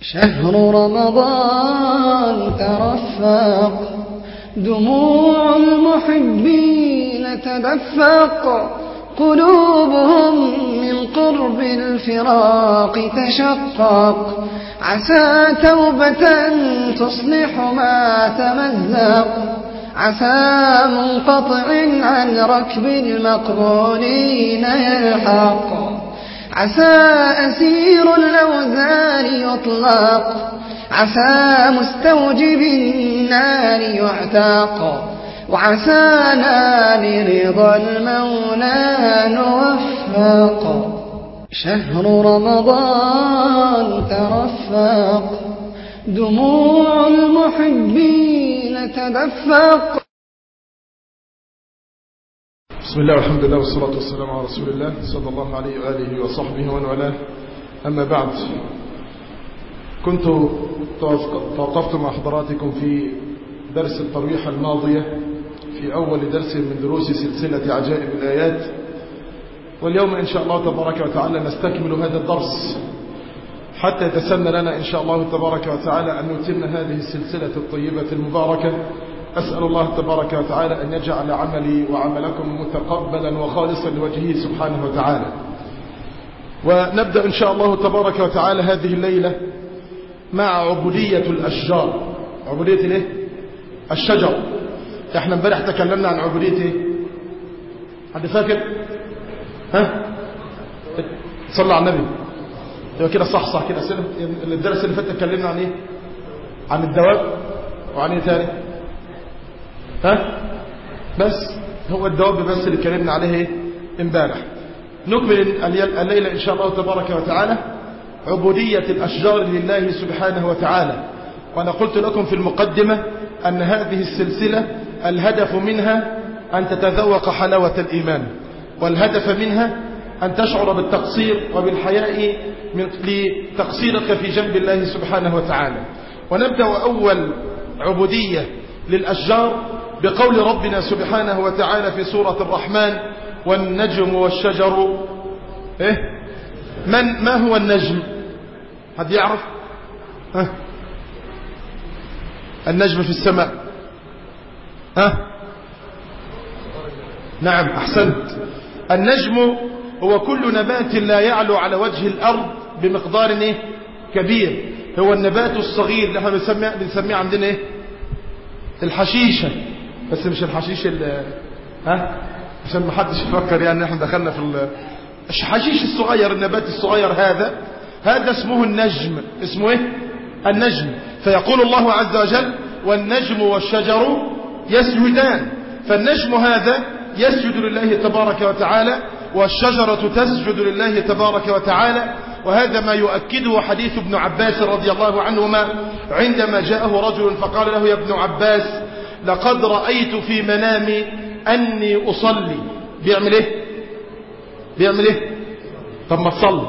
شهر رمضان ترفق دموع المحبين تدفق قلوبهم من قرب الفراق تشقق عسى توبة تصلح ما تمزق عسى منقطع عن ركب المقبولين يلحق عسى أسير الأوزار يطلق عسى مستوجب النار يعتاق وعسى نال رضا المولى نوفق شهر رمضان ترفق دموع المحبين تدفق بسم الله والحمد لله والصلاة والسلام على رسول الله صلى الله عليه وآله وصحبه ومن والاه أما بعد كنت توقفت مع حضراتكم في درس الترويح الماضية في أول درس من دروس سلسلة عجائب الآيات واليوم إن شاء الله تبارك وتعالى نستكمل هذا الدرس حتى يتسنى لنا إن شاء الله تبارك وتعالى أن نتم هذه السلسلة الطيبة المباركة أسأل الله تبارك وتعالى أن يجعل عملي وعملكم متقبلا وخالصا لوجهه سبحانه وتعالى ونبدأ إن شاء الله تبارك وتعالى هذه الليلة مع عبودية الأشجار عبودية الايه؟ الشجر احنا امبارح تكلمنا عن عبودية ايه؟ حد فاكر ها صلى على النبي يبقى كده صح صح كده الدرس اللي فات تكلمنا عن ايه عن الدواب وعن ايه تاني ها بس هو الدواب بس اللي اتكلمنا عليه ايه امبارح نكمل الليله ان شاء الله تبارك وتعالى عبوديه الاشجار لله سبحانه وتعالى وانا قلت لكم في المقدمه ان هذه السلسله الهدف منها ان تتذوق حلاوه الايمان والهدف منها أن تشعر بالتقصير وبالحياء من لتقصيرك في جنب الله سبحانه وتعالى ونبدأ أول عبودية للأشجار بقول ربنا سبحانه وتعالى في سورة الرحمن والنجم والشجر إيه؟ من ما هو النجم حد يعرف ها؟ النجم في السماء ها؟ نعم أحسنت النجم هو كل نبات لا يعلو على وجه الأرض بمقدار إيه؟ كبير هو النبات الصغير اللي احنا بنسميه بنسميه عندنا ايه الحشيشة بس مش الحشيش ال ها عشان ما حدش يفكر يعني احنا دخلنا في ال... الحشيش الصغير النبات الصغير هذا هذا اسمه النجم اسمه ايه النجم فيقول الله عز وجل والنجم والشجر يسجدان فالنجم هذا يسجد لله تبارك وتعالى والشجرة تسجد لله تبارك وتعالى وهذا ما يؤكده حديث ابن عباس رضي الله عنهما عندما جاءه رجل فقال له يا ابن عباس لقد رأيت في منامي أني أصلي بيعمل ايه بيعمل ايه طب ما تصلي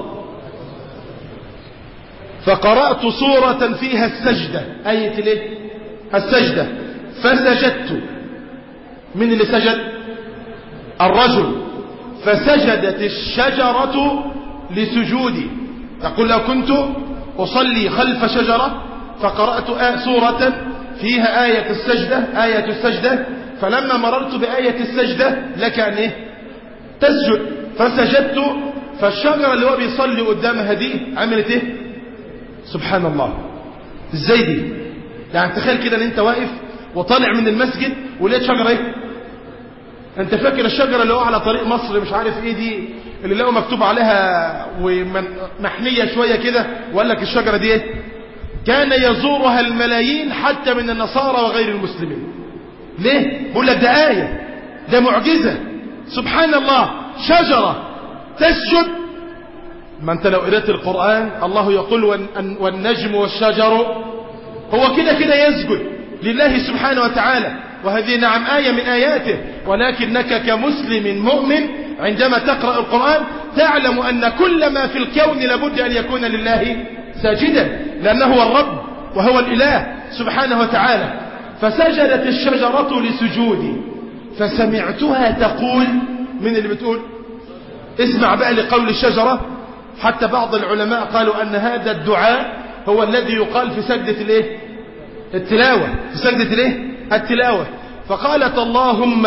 فقرأت صورة فيها السجدة آية الايه السجدة فسجدت من اللي سجد الرجل فسجدت الشجرة لسجودي تقول لو كنت أصلي خلف شجرة فقرأت آية سورة فيها آية السجدة آية السجدة فلما مررت بآية السجدة لك أن إيه؟ تسجد فسجدت فالشجرة اللي هو بيصلي قدامها دي عملت إيه سبحان الله ازاي دي يعني تخيل كده ان انت واقف وطالع من المسجد ولقيت شجرة ايه انت فاكر الشجرة اللي هو على طريق مصر مش عارف ايه دي اللي لقوا مكتوب عليها ومحنية شوية كده وقال لك الشجرة دي ايه كان يزورها الملايين حتى من النصارى وغير المسلمين ليه بقول لك ده آية ده معجزة سبحان الله شجرة تسجد ما انت لو قرأت القرآن الله يقول والنجم والشجر هو كده كده يسجد لله سبحانه وتعالى وهذه نعم آية من آياته ولكنك كمسلم مؤمن عندما تقرأ القرآن تعلم أن كل ما في الكون لابد أن يكون لله ساجدا لأنه هو الرب وهو الإله سبحانه وتعالى فسجدت الشجرة لسجودي فسمعتها تقول من اللي بتقول اسمع بقى لقول الشجرة حتى بعض العلماء قالوا أن هذا الدعاء هو الذي يقال في سجدة الايه التلاوة في سجدة الايه التلاوة فقالت اللهم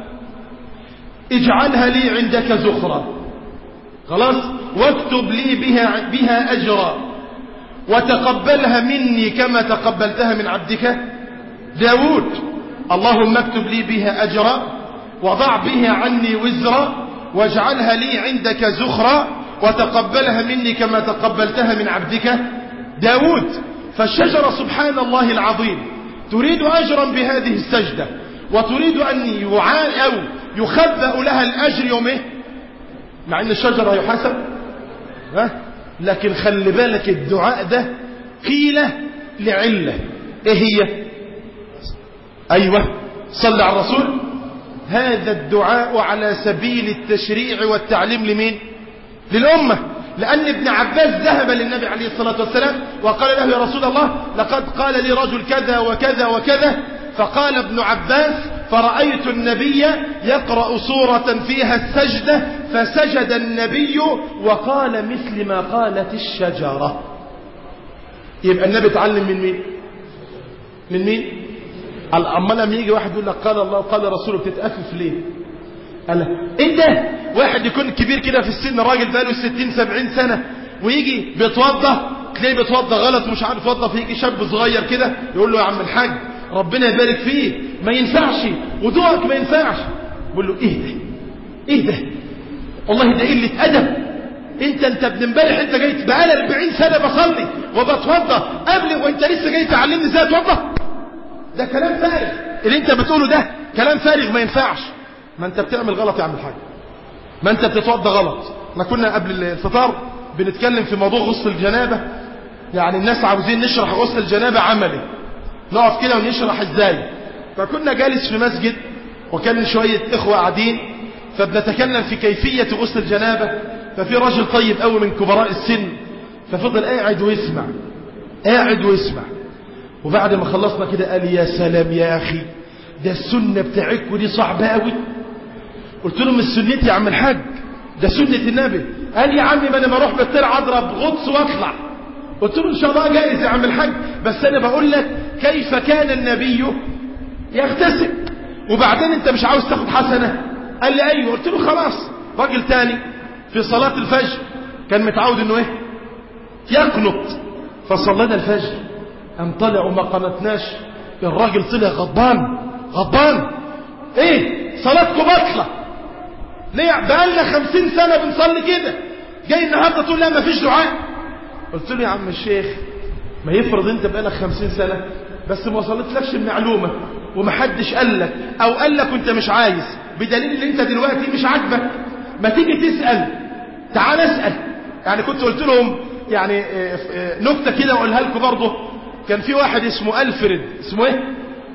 اجعلها لي عندك زخرا خلاص واكتب لي بها, بها أجرا وتقبلها مني كما تقبلتها من عبدك داود اللهم اكتب لي بها أجرا وضع بها عني وزرا واجعلها لي عندك زخرا وتقبلها مني كما تقبلتها من عبدك داود فالشجرة سبحان الله العظيم تريد أجرا بهذه السجدة وتريد أن يعان أو يخبأ لها الأجر يومه مع أن الشجرة يحاسب ها؟ لكن خلي بالك الدعاء ده قيل لعلة ايه هي ايوه صلى على الرسول هذا الدعاء على سبيل التشريع والتعليم لمين للأمة لأن ابن عباس ذهب للنبي عليه الصلاة والسلام وقال له يا رسول الله لقد قال لي رجل كذا وكذا وكذا فقال ابن عباس فرأيت النبي يقرأ سورة فيها السجدة فسجد النبي وقال مثل ما قالت الشجرة يبقى النبي اتعلم من مين من مين أما لما يجي واحد يقول لك قال الله وقال رسوله بتتأفف ليه قال ايه ده واحد يكون كبير كده في السن راجل بقاله 60 70 سنة ويجي بيتوضى تلاقيه بيتوضى غلط مش عارف يتوضى فيجي شاب صغير كده يقول له يا عم الحاج ربنا يبارك فيه ما ينفعش ودوقك ما ينفعش بقول له ايه ده ايه ده والله ده قله ادب انت انت ابن امبارح انت جاي بقالي 40 سنه بصلي وبتوضى قبل وانت لسه جاي تعلمني ازاي اتوضى ده كلام فارغ اللي انت بتقوله ده كلام فارغ ما ينفعش ما انت بتعمل غلط يا عم الحاج ما انت بتتوضى غلط احنا كنا قبل الفطار بنتكلم في موضوع غسل الجنابه يعني الناس عاوزين نشرح غسل الجنابه عملي نقف كده ونشرح ازاي فكنا جالس في مسجد وكان شوية اخوة قاعدين فبنتكلم في كيفية غسل الجنابة ففي راجل طيب قوي من كبراء السن ففضل قاعد ويسمع قاعد ويسمع وبعد ما خلصنا كده قال يا سلام يا اخي ده السنة بتاعتكم دي صعبة قوي قلت له مش سنتي يا عم الحاج ده سنة النبي قال يا عمي ما انا بروح بالطير اضرب غطس واطلع قلت له ان شاء الله جائز يا عم الحاج بس انا بقول لك كيف كان النبي يغتسل وبعدين انت مش عاوز تاخد حسنة قال لي ايوه قلت له خلاص راجل تاني في صلاة الفجر كان متعود انه ايه يقنط فصلينا الفجر ام طلع وما قنطناش الراجل طلع غضبان غضبان ايه صلاتكم بطلة ليه بقالنا خمسين سنة بنصلي كده جاي النهاردة تقول لا ما فيش دعاء قلت له يا عم الشيخ ما يفرض انت بقالك خمسين سنة بس ما وصلتلكش المعلومة ومحدش قال لك او قال لك وانت مش عايز بدليل ان انت دلوقتي مش عاجبك ما تيجي تسأل تعال اسأل يعني كنت قلت لهم يعني نكتة كده اقولها لكم برضه كان في واحد اسمه ألفريد اسمه ايه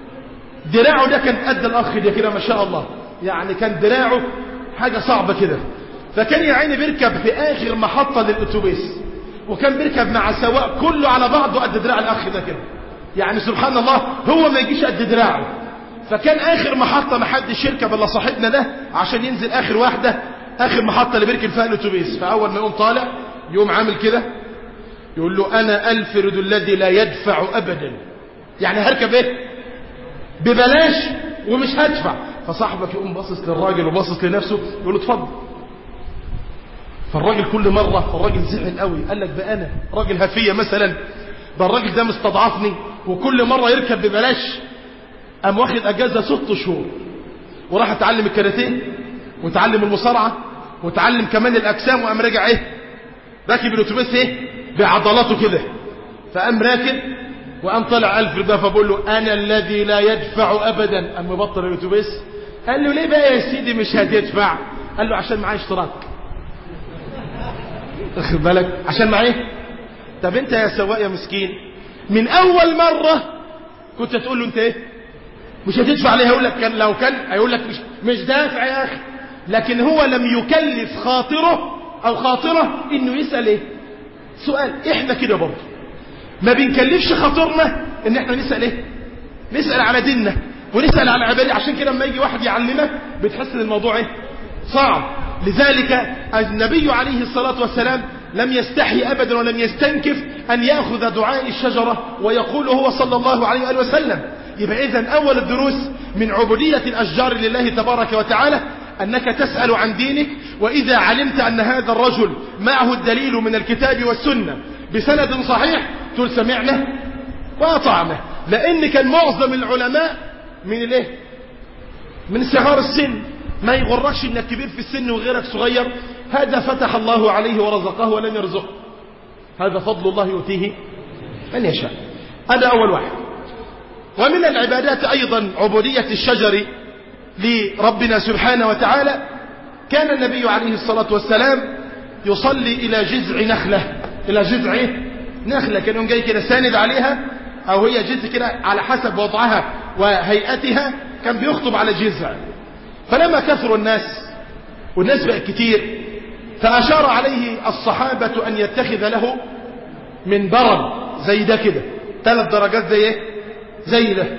دراعه ده كان قد الاخ ده كده ما شاء الله يعني كان دراعه حاجة صعبة كده فكان يا عيني بيركب في اخر محطة للاتوبيس وكان بيركب مع سواق كله على بعضه قد دراع الاخ ده كده يعني سبحان الله هو ما يجيش قد دراعه فكان اخر محطة ما حدش يركب الا صاحبنا ده عشان ينزل اخر واحدة اخر محطة اللي بيركب فيها الاتوبيس فاول ما يقوم طالع يقوم عامل كده يقول له انا الفرد الذي لا يدفع ابدا يعني هركب ايه ببلاش ومش هدفع فصاحبك يقوم باصص للراجل وباصص لنفسه يقول له اتفضل فالراجل كل مرة الراجل زعل قوي قال لك بقى انا راجل هفية مثلا ده الراجل ده مستضعفني وكل مرة يركب ببلاش قام واخد اجازة ست شهور وراح اتعلم الكاراتيه وتعلم المصارعة وتعلم كمان الاجسام وقام راجع ايه راكب الاتوبيس ايه بعضلاته كده فقام راكب وقام طلع الف ده فبقول له انا الذي لا يدفع ابدا قام مبطل الاتوبيس قال له ليه بقى يا سيدي مش هتدفع قال له عشان معايا اشتراك واخد بالك عشان معايا طب انت يا سواق يا مسكين من اول مرة كنت تقول له انت ايه مش هتدفع ليه هيقول لك كان لو كان هيقول لك مش مش دافع يا اخي لكن هو لم يكلف خاطره او خاطره انه يسأل ايه سؤال احنا كده برضه ما بنكلفش خاطرنا ان احنا نسأل ايه نسأل على ديننا ونسأل على عبادة عشان كده لما يجي واحد يعلمك بتحس ان الموضوع ايه صعب لذلك النبي عليه الصلاة والسلام لم يستحي أبدا ولم يستنكف أن يأخذ دعاء الشجرة ويقول هو صلى الله عليه وآله وسلم يبقى إذن أول الدروس من عبودية الأشجار لله تبارك وتعالى أنك تسأل عن دينك وإذا علمت أن هذا الرجل معه الدليل من الكتاب والسنة بسند صحيح تقول سمعنا وأطعنا لأن كان معظم العلماء من الايه من صغار السن ما يغركش انك كبير في السن وغيرك صغير هذا فتح الله عليه ورزقه ولم يرزقه هذا فضل الله يؤتيه من يشاء هذا أول واحد ومن العبادات أيضا عبودية الشجر لربنا سبحانه وتعالى كان النبي عليه الصلاة والسلام يصلي إلى جذع نخلة إلى جذع نخلة كان يوم جاي كده ساند عليها أو هي جذع كده على حسب وضعها وهيئتها كان بيخطب على جذع فلما كثروا الناس والناس بقى كتير فأشار عليه الصحابة أن يتخذ له من برد زي ده كده ثلاث درجات زي ايه زي ده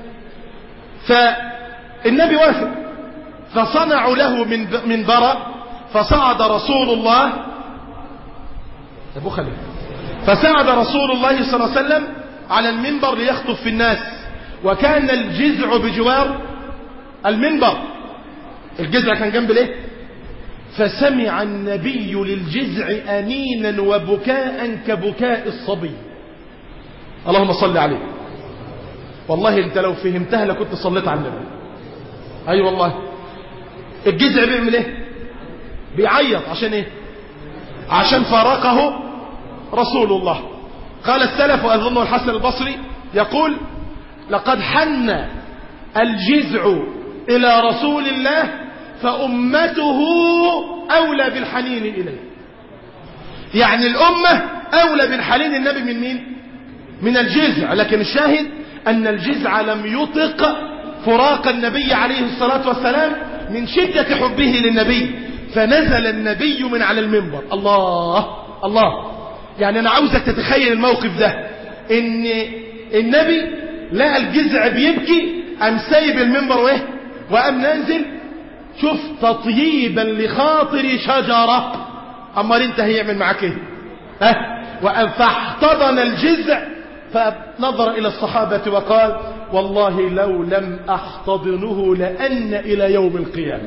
فالنبي وافق فصنعوا له من من برا فصعد رسول الله ابو خليل فصعد رسول الله صلى الله عليه وسلم على المنبر ليخطب في الناس وكان الجذع بجوار المنبر الجذع كان جنب ليه فسمع النبي للجذع أنينا وبكاء كبكاء الصبي اللهم صل عليه والله انت لو فهمتها لكنت صليت على النبي اي أيوة والله الجذع بيعمل ايه بيعيط عشان ايه عشان فارقه رسول الله قال السلف واظن الحسن البصري يقول لقد حن الجذع الى رسول الله فامته اولى بالحنين اليه يعني الامه اولى بالحنين النبي من مين من الجذع لكن الشاهد أن الجذع لم يطق فراق النبي عليه الصلاة والسلام من شدة حبه للنبي فنزل النبي من على المنبر الله الله يعني أنا عاوزك تتخيل الموقف ده إن النبي لقى الجذع بيبكي أم سايب المنبر وإيه وأم نازل شوف تطييبا لخاطر شجرة أمال أنت هيعمل معاك إيه ها وأن فاحتضن الجذع فنظر إلى الصحابة وقال والله لو لم أحتضنه لأن إلى يوم القيامة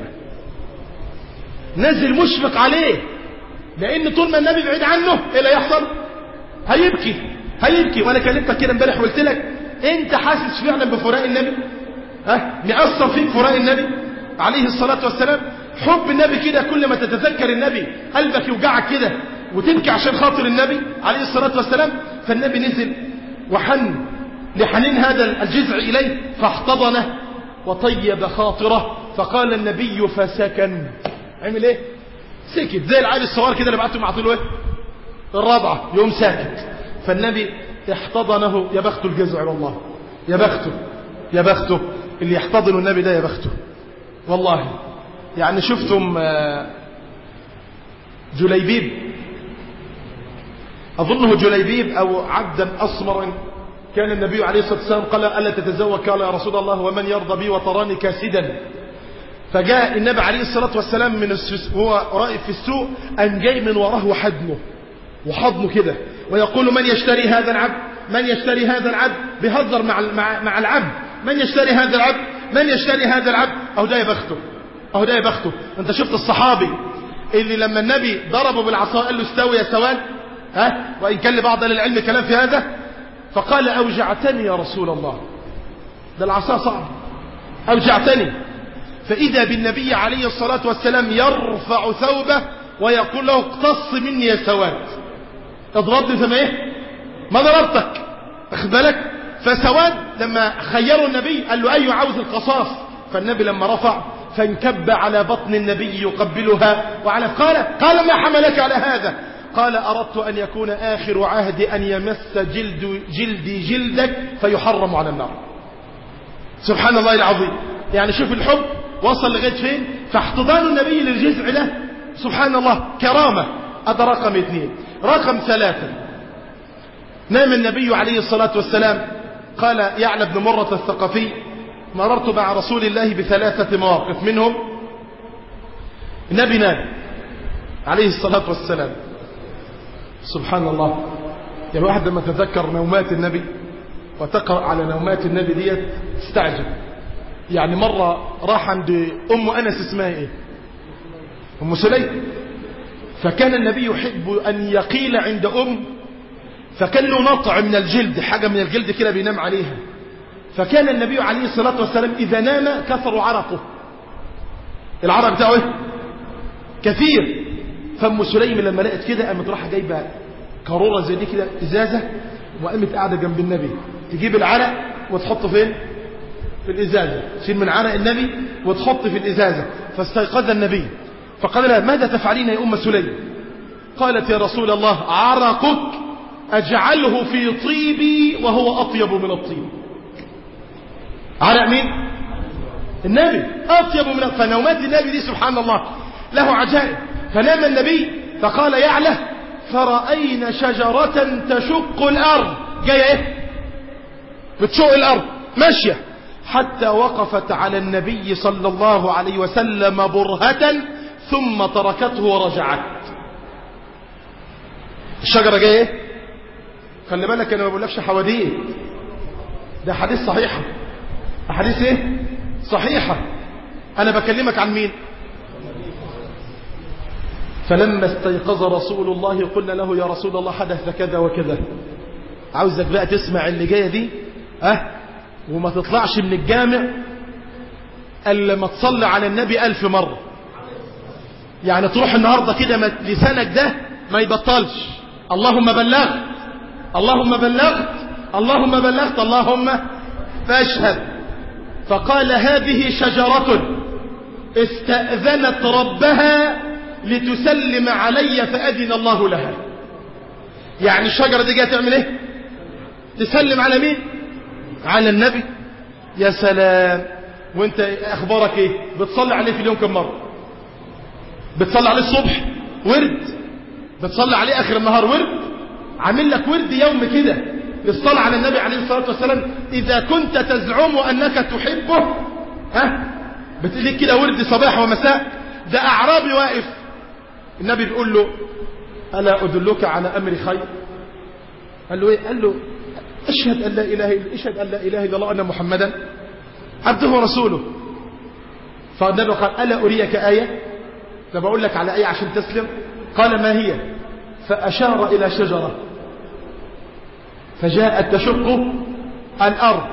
نزل مشفق عليه لأن طول ما النبي بعيد عنه إيه اللي يحصل هيبكي هيبكي وأنا كلمتك كده امبارح وقلت لك أنت حاسس فعلا بفراق النبي ها مأثر فيك فراق النبي عليه الصلاة والسلام حب النبي كده كل ما تتذكر النبي قلبك يوجعك كده وتبكي عشان خاطر النبي عليه الصلاة والسلام فالنبي نزل وحن لحنين هذا الجذع إليه فاحتضنه وطيب خاطره فقال النبي فسكن عمل ايه سكت زي العيل الصغار كده اللي بعتهم معطيله ايه الرابعة يوم ساكت فالنبي احتضنه يا بخت الجذع والله يا بخته يا بخته اللي يحتضن النبي ده يا بخته والله يعني شفتم جليبيب أظنه جليبيب أو عبدا أصمرا كان النبي عليه الصلاة والسلام قال ألا تتزوج قال يا رسول الله ومن يرضى بي وتراني كاسدا فجاء النبي عليه الصلاة والسلام من السس... هو رائد في السوق أن جاي من وراه وحضنه وحضنه كده ويقول من يشتري هذا العبد من يشتري هذا العبد بيهزر مع مع مع العبد من يشتري هذا العبد من يشتري هذا العبد أهو ده يا بخته أهو ده يا بخته أنت شفت الصحابي اللي لما النبي ضربه بالعصا قال له استوي يا سواد ها وإن كان لبعض للعلم كلام في هذا فقال أوجعتني يا رسول الله ده العصا صعب أوجعتني فإذا بالنبي عليه الصلاة والسلام يرفع ثوبه ويقول له اقتص مني يا سواد اضربني زي ما ايه ما ضربتك اخد بالك فسواد لما خيروا النبي قال له أي عاوز القصاص فالنبي لما رفع فانكب على بطن النبي يقبلها وعلى قال قال ما حملك على هذا قال أردت أن يكون آخر عهد أن يمس جلد جلدي جلدك فيحرم على النار سبحان الله العظيم يعني شوف الحب وصل لغاية فين فاحتضان النبي للجذع ده سبحان الله كرامة هذا رقم اثنين رقم ثلاثة نام النبي عليه الصلاة والسلام قال يعلى بن مرة الثقفي مررت مع رسول الله بثلاثة مواقف منهم النبي نام عليه الصلاة والسلام سبحان الله يعني واحد لما تذكر نومات النبي وتقرأ على نومات النبي ديت تستعجب يعني مرة راح عند أم أنس اسمها إيه أم سليم فكان النبي يحب أن يقيل عند أم فكان له نطع من الجلد حاجة من الجلد كده بينام عليها فكان النبي عليه الصلاة والسلام إذا نام كثر عرقه العرق بتاعه ايه كثير فام سليم لما لقت كده قامت رايحه جايبه قاروره زي دي كده ازازه وقامت قاعده جنب النبي تجيب العرق وتحطه فين في الازازه تشيل من عرق النبي وتحط في الازازه فاستيقظ النبي فقال لها ماذا تفعلين يا ام سليم قالت يا رسول الله عرقك اجعله في طيبي وهو اطيب من الطيب عرق مين النبي أطيب من فنومات النبي دي سبحان الله له عجائب فنام النبي فقال يعلى فرأينا شجرة تشق الأرض جاية ايه بتشق الأرض ماشية حتى وقفت على النبي صلى الله عليه وسلم برهة ثم تركته ورجعت الشجرة جاية ايه خلي بالك انا ما بقولكش حواديت ده حديث صحيحة حديث ايه صحيحة أنا بكلمك عن مين فلما استيقظ رسول الله قلنا له يا رسول الله حدث كذا وكذا عاوزك بقى تسمع اللي جاية دي أه وما تطلعش من الجامع إلا ما تصلي على النبي ألف مرة يعني تروح النهاردة كده لسانك ده ما يبطلش اللهم بلغت اللهم بلغت اللهم بلغت اللهم فاشهد فقال هذه شجرة استأذنت ربها لتسلم علي فأذن الله لها يعني الشجرة دي جايه تعمل ايه تسلم على مين على النبي يا سلام وانت اخبارك ايه بتصلي عليه في اليوم كم مرة بتصلي عليه الصبح ورد بتصلي عليه اخر النهار ورد عامل لك ورد يوم كده للصلاة على النبي عليه الصلاة والسلام إذا كنت تزعم أنك تحبه ها بتقلك كده ورد صباح ومساء ده أعرابي واقف النبي بيقول له ألا أدلك على أمر خير قال له إيه قال له أشهد أن لا إله إلا أشهد أن لا إله إلا الله أن محمدا عبده ورسوله فالنبي قال ألا أريك آية طب أقول لك على آية عشان تسلم قال ما هي فأشار إلى شجرة فجاءت تشق الأرض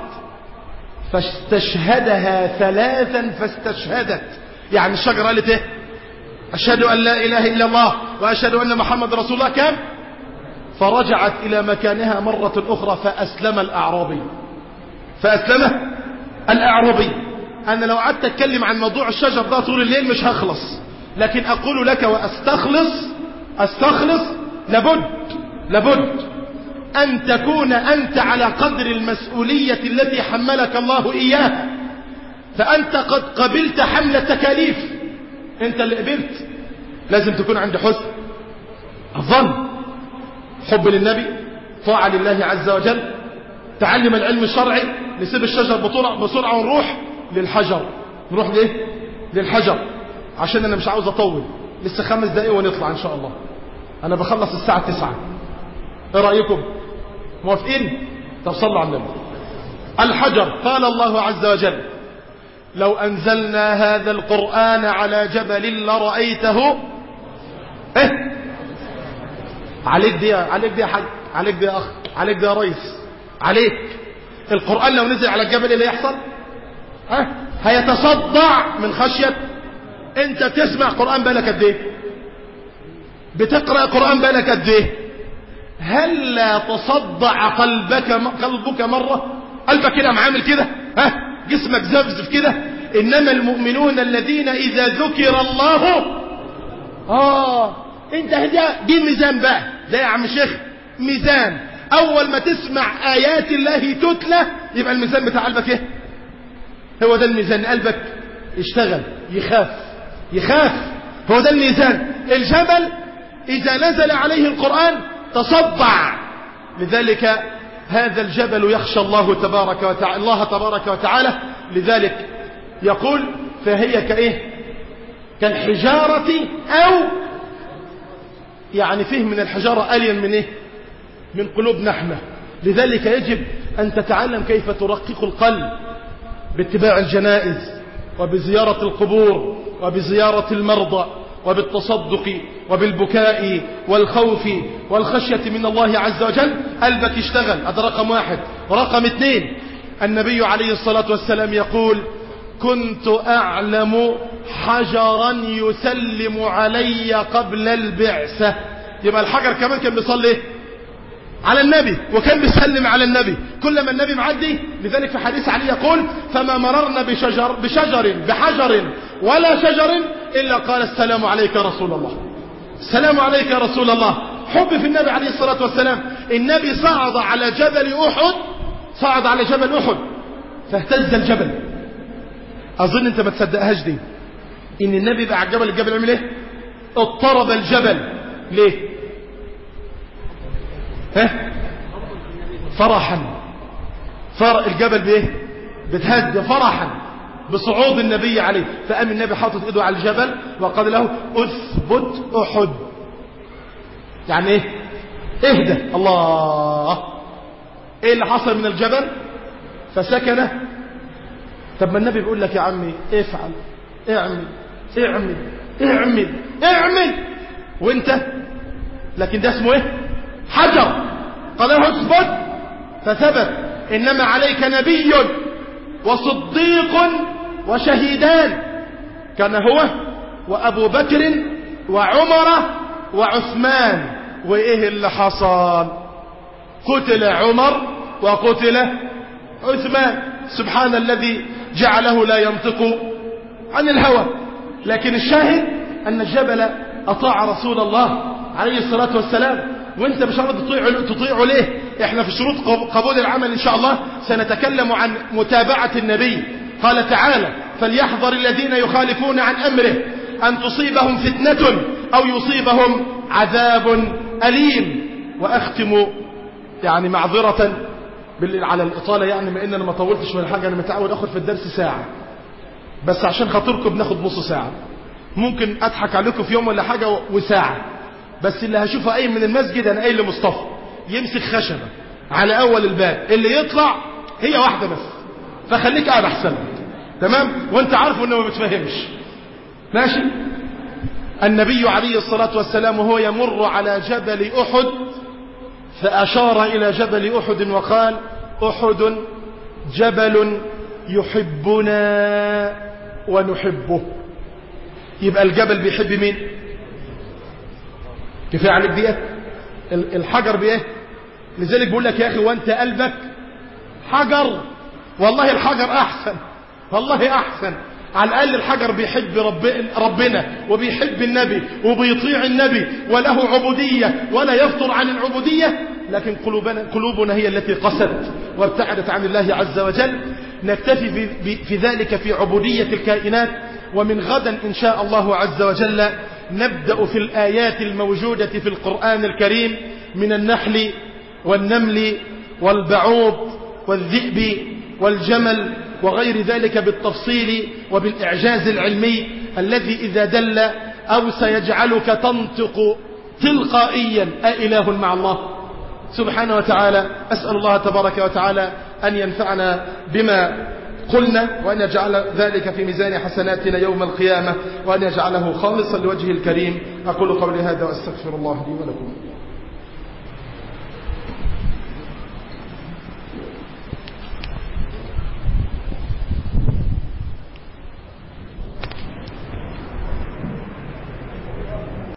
فاستشهدها ثلاثا فاستشهدت يعني الشجرة قالت ايه أشهد أن لا إله إلا الله وأشهد أن محمد رسول الله كم فرجعت إلى مكانها مرة أخرى فأسلم الأعرابي فأسلم الأعرابي أنا لو قعدت أتكلم عن موضوع الشجر ده طول الليل مش هخلص لكن أقول لك وأستخلص أستخلص لابد لابد أن تكون أنت على قدر المسؤولية التي حملك الله إياها فأنت قد قبلت حمل التكاليف أنت اللي قبلت لازم تكون عند حسن الظن حب للنبي طاعة لله عز وجل تعلم العلم الشرعي نسيب الشجر بسرعة ونروح للحجر نروح ليه للحجر عشان أنا مش عاوز أطول لسه خمس دقايق ونطلع إن شاء الله أنا بخلص الساعة تسعة إيه رأيكم موافقين طب صلوا على النبي الحجر قال الله عز وجل لو أنزلنا هذا القرآن على جبل لرأيته ايه عليك دي عليك دي يا حاج عليك دي يا أخ عليك دي يا ريس عليك القرآن لو نزل على الجبل ايه اللي يحصل ها هيتصدع من خشية انت تسمع قرآن بالك قد ايه بتقرأ قرآن بالك قد ايه هل لا تصدع قلبك قلبك مرة قلبك كده معامل كده ها جسمك زفزف كده إنما المؤمنون الذين إذا ذكر الله آه انت هدي دي الميزان بقى ده يا عم شيخ ميزان أول ما تسمع آيات الله تتلى يبقى الميزان بتاع قلبك ايه هو ده الميزان قلبك يشتغل يخاف يخاف هو ده الميزان الجبل إذا نزل عليه القرآن تصدع لذلك هذا الجبل يخشى الله تبارك وتعالى الله تبارك وتعالى لذلك يقول فهي كايه كالحجارة او يعني فيه من الحجارة ألين من إيه من قلوبنا احنا لذلك يجب أن تتعلم كيف ترقق القلب باتباع الجنائز وبزيارة القبور وبزيارة المرضى وبالتصدق وبالبكاء والخوف والخشية من الله عز وجل قلبك يشتغل هذا رقم واحد رقم اثنين النبي عليه الصلاة والسلام يقول كنت أعلم حجرا يسلم علي قبل البعثة يبقى الحجر كمان كان بيصلي على النبي وكان بيسلم على النبي كلما النبي معدي لذلك في حديث علي يقول فما مررنا بشجر, بشجر بحجر ولا شجر إلا قال السلام عليك يا رسول الله السلام عليك يا رسول الله حب في النبي عليه الصلاة والسلام النبي صعد على جبل أحد صعد على جبل أحد فاهتز الجبل أظن أنت ما تصدقهاش دي إن النبي بقى على الجبل الجبل عمل إيه اضطرب الجبل ليه ها فرحا فر الجبل بايه بتهد فرحا بصعود النبي عليه فقام النبي حاطط ايده على الجبل وقال له اثبت احد يعني ايه اهدى الله ايه اللي حصل من الجبل فسكن طب ما النبي بيقول لك يا عمي افعل اعمل اعمل اعمل اعمل وانت لكن ده اسمه ايه حجر قال له اثبت فثبت انما عليك نبي وصديق وشهيدان كان هو وابو بكر وعمر وعثمان وايه اللي حصل قتل عمر وقتل عثمان سبحان الذي جعله لا ينطق عن الهوى لكن الشاهد ان الجبل اطاع رسول الله عليه الصلاة والسلام وانت مش عارف تطيع تطيعه ليه احنا في شروط قبول العمل ان شاء الله سنتكلم عن متابعة النبي قال تعالى فليحذر الذين يخالفون عن امره ان تصيبهم فتنة او يصيبهم عذاب اليم واختم يعني معذرة على الاطالة يعني ما ان انا ما طولتش من حاجة انا متعود اخد في الدرس ساعة بس عشان خاطركم بناخد نص ساعة ممكن اضحك عليكم في يوم ولا حاجة وساعة بس اللي هشوفه قايم من المسجد انا قايل لمصطفى يمسك خشبة على اول الباب اللي يطلع هي واحدة بس فخليك قاعد احسن تمام وانت عارفه انه ما بتفهمش ماشي النبي عليه الصلاة والسلام وهو يمر على جبل احد فاشار الى جبل احد وقال احد جبل يحبنا ونحبه يبقى الجبل بيحب مين كفاية عليك ديت الحجر بايه لذلك بقول لك يا اخي وانت قلبك حجر والله الحجر احسن والله احسن على الاقل الحجر بيحب رب ربنا وبيحب النبي وبيطيع النبي وله عبودية ولا يفطر عن العبودية لكن قلوبنا, قلوبنا هي التي قست وابتعدت عن الله عز وجل نكتفي في, في ذلك في عبودية الكائنات ومن غدا إن شاء الله عز وجل نبدأ في الآيات الموجودة في القرآن الكريم من النحل والنمل والبعوض والذئب والجمل وغير ذلك بالتفصيل وبالإعجاز العلمي الذي إذا دل أو سيجعلك تنطق تلقائيا أإله مع الله سبحانه وتعالى أسأل الله تبارك وتعالى أن ينفعنا بما قلنا وأن يجعل ذلك في ميزان حسناتنا يوم القيامة وأن يجعله خالصا لوجهه الكريم أقول قولي هذا وأستغفر الله لي ولكم